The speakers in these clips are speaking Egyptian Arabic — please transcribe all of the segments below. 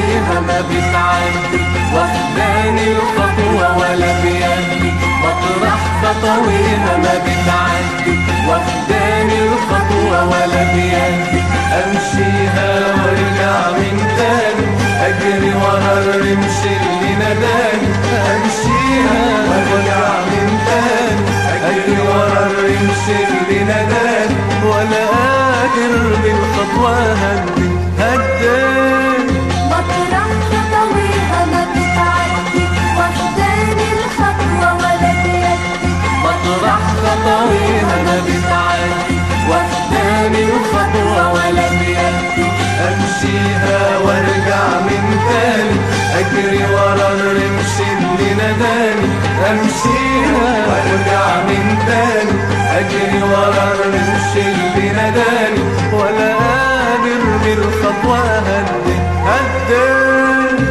خطويها ما بتعدي واخداني الخطوة ولا بيدي مطرح خطويها ما بتعدي واخداني الخطوة ولا بيدي امشيها وارجع من تاني اجري ورا الرمش اللي ناداني امشيها وارجع من تاني اجري ورا الرمش اللي ناداني ولا قادر بالخطوة هدي هداني مطرح خطويها ما بتعدي واخداني الخطوة ولا بيدي مطرح خطويها ما بتعدي واخداني الخطوة ولا بيدي امشيها وارجع من تاني اجري ورا الرمش اللي ناداني امشيها وارجع من تاني اجري ورا الرمش اللي ناداني ولا قادر بالخطوة هدي هداني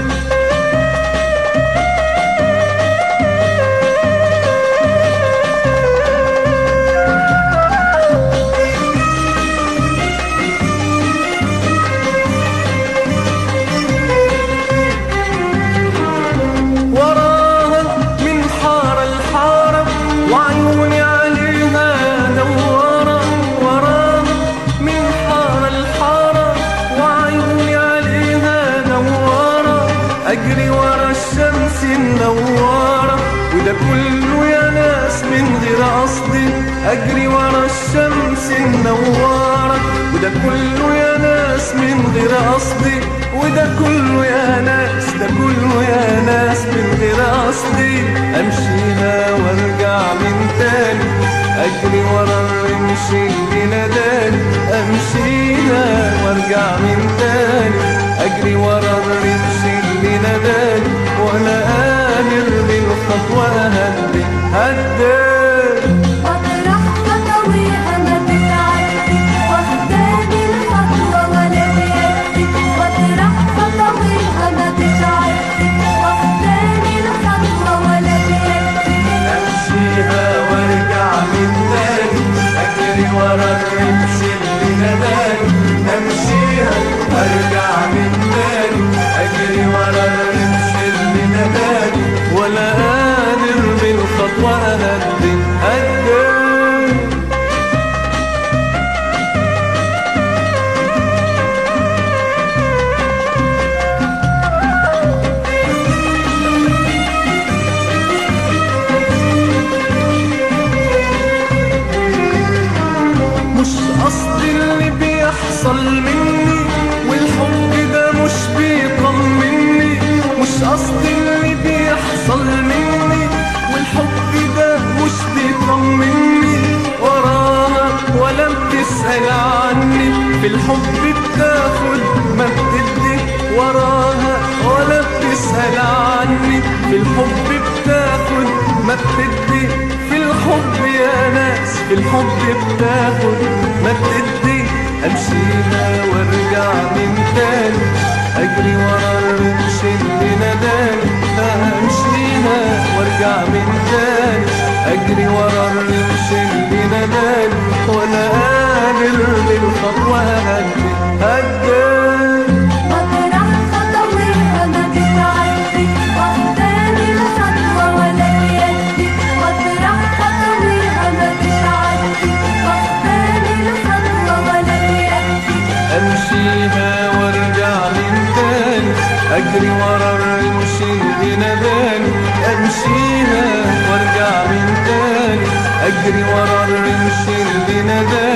وراها من حارة لحارة وعيوني عليها دوارة وراها من حارة لحارة وعيوني عليها دوارة أجري ورا الشمس منورة وده كله يا ناس من غير قصدي أجري ورا الشمس منورة وده كله يا ناس من غير قصدي وده كله يا ناس ده كله يا ناس من غير قصدي امشيها وارجع من تاني اجري ورا الرمش اللي ناداني امشيها وارجع من تاني اجري ورا الرمش اللي ناداني ولا قادر بالخطوه هدي هداني مطرح خطويها ما بتعدي واخداني الخطوة ولا بيدي مطرح خطويها ما بتعدي واخداني الخطوة ولا بيدي امشيها وارجع من تاني اجري ورا الرمش اللي ناداني امشيها وارجع من تاني اجري ورا الرمش اللي ناداني ولا قادر بالخطوه هدي هداني مش قصدي اللي بيحصل مني والحب ده مش بيطمني مش قصدي اللي بيحصل مني والحب ده مش بيطمني وراها ولا بتسأل عني في الحب بتاخد ما بتدي وراها ولا بتسأل عني في الحب بتاخد ما بتدي في الحب يا ناس في الحب بتاخد ما بتدي امشيها وارجع من تاني اجري ورا الرمش اللي ناداني امشيها وارجع من تاني اجري ورا الرمش اللي ناداني وانا قادر بالخطوه هدي هداني مطرح خطويها ما بتعدي واخداني الخطوة ولا بيدي مطرح خطويها ما بتعدي واخداني الخطوة ولا بيدي امشيها وارجع من تاني اجري ورا الرمش اللي ناداني امشيها وارجع من تاني اجري ورا الرمش اللي ناداني